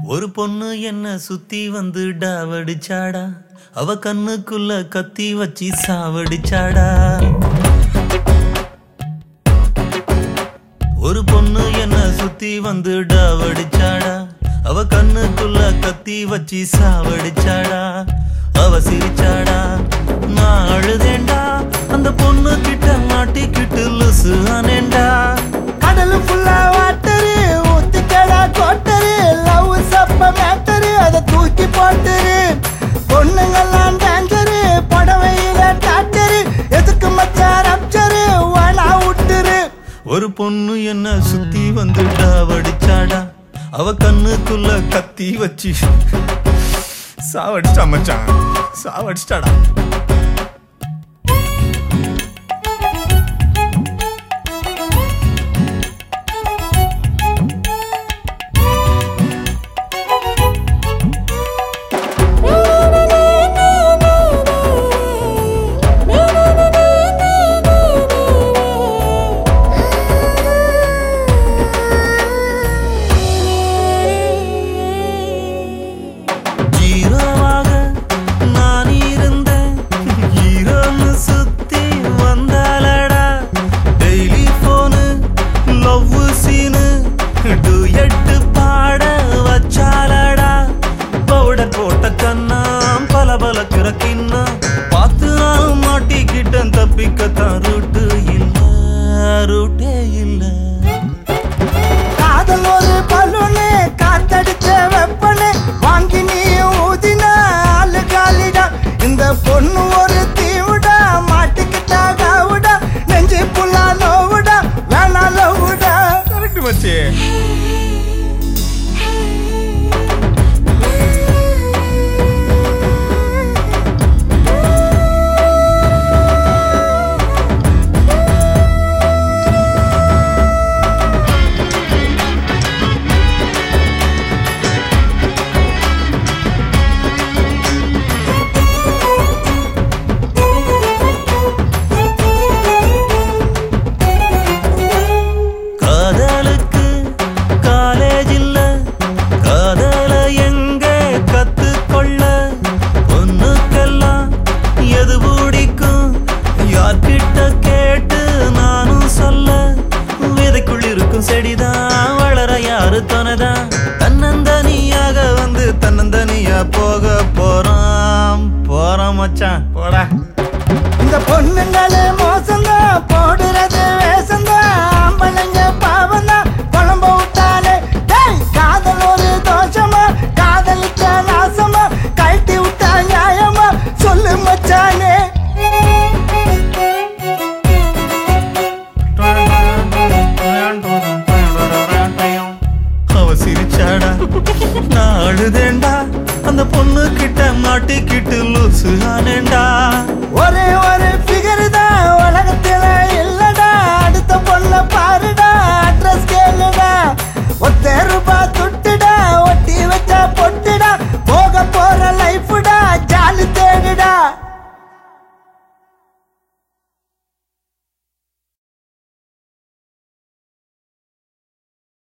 ஒரு பொண்ணு என்ன சுத்தி வந்து டாவடிச்சாடா அவ கண்ணுக்குள்ள கத்தி வச்சு சாவடிச்சாடா ஒரு பொண்ணு என்ன சுத்தி வந்து டாவடிச்சாடா அவ கண்ணுக்குள்ள கத்தி வச்சு சாவடிச்சாடா அவ சிரிச்சாடா நான் அழுதேண்டா அந்த பொண்ணு கிட்ட மாட்டிக்கிட்டு லுசு ஆனேண்டா கடல் ஃபுல்லா வாட்டரு ஊத்திக்கடா கோட்டரு லவ் சப்ப மேட்டரு அதை தூக்கி போட்டுரு பொண்ணுங்கெல்லாம் டேஞ்சரு புடவையில டாக்டரு எதுக்கு மச்சான் ரப்சரு வேணா விட்டுரு ஒரு பொண்ணு என்ன சுத்தி வந்து டாவடிச்சாடா அவ கண்ணுக்குள்ள கத்தி வச்சு சாவடிச்சா மச்சான் சாவடிச்சிட்டாடா ஜீரோவாக நான் இருந்தேன் ஹீரோன்னு சுத்தி வந்தாலடா daily phone love scene duet பாட வச்சாலடா பவுடர் போட்ட கண்ணாம் பல பல கிரக்கின்னா பார்த்து நான் மாட்டிக்கிட்டேன் தப்பிக்கத்தான் ரூட்டு இல்ல ரூட்டே இல்லை காதல் ஒரு பலூனு காத்தடிச்ச வெப்பனு வாங்கி நீ ஊதின ஆளு காலிடா இந்த பொண்ணு ஒரு தீவுடா மாட்டிக்கிட்டா காவுடா நெஞ்சு புல்லா நோவுடா வேணா லவ்வுடா கரெக்ட் மச்சி காதலுக்கு காலேஜ் இல்ல காதல எங்க கத்துக்கொள்ள பொண்ணுக்கெல்லாம் எது பிடிக்கும் யார்கிட்ட கேட்டு நானும் சொல்ல விதைக்குள் இருக்கும் செடிதான் வளர யாரு துணைதான் தன்னந்தனியாக வந்து தன்னந்தனியா போக போறான் போறான் மச்சான் போடா இந்த பொண்ணுங்களே மோசம்தான் போடுறது வேஷம்தான் ஆம்பளைங்க பாவம்தான் குழம்ப விட்டாலே டேய் காதல் ஒரு தோஷமா காதலிச்ச நாசமா கழட்டி விட்டா நியாயமா சொல்லு மச்சானே அவ சிரிச்சாடா நான் அழுதேண்டா அந்த பொண்ணு கிட்ட மாட்டிக்கிட்டு லூசு ஆனேண்டா ஒரே ஒரு ஃபிகர் தான்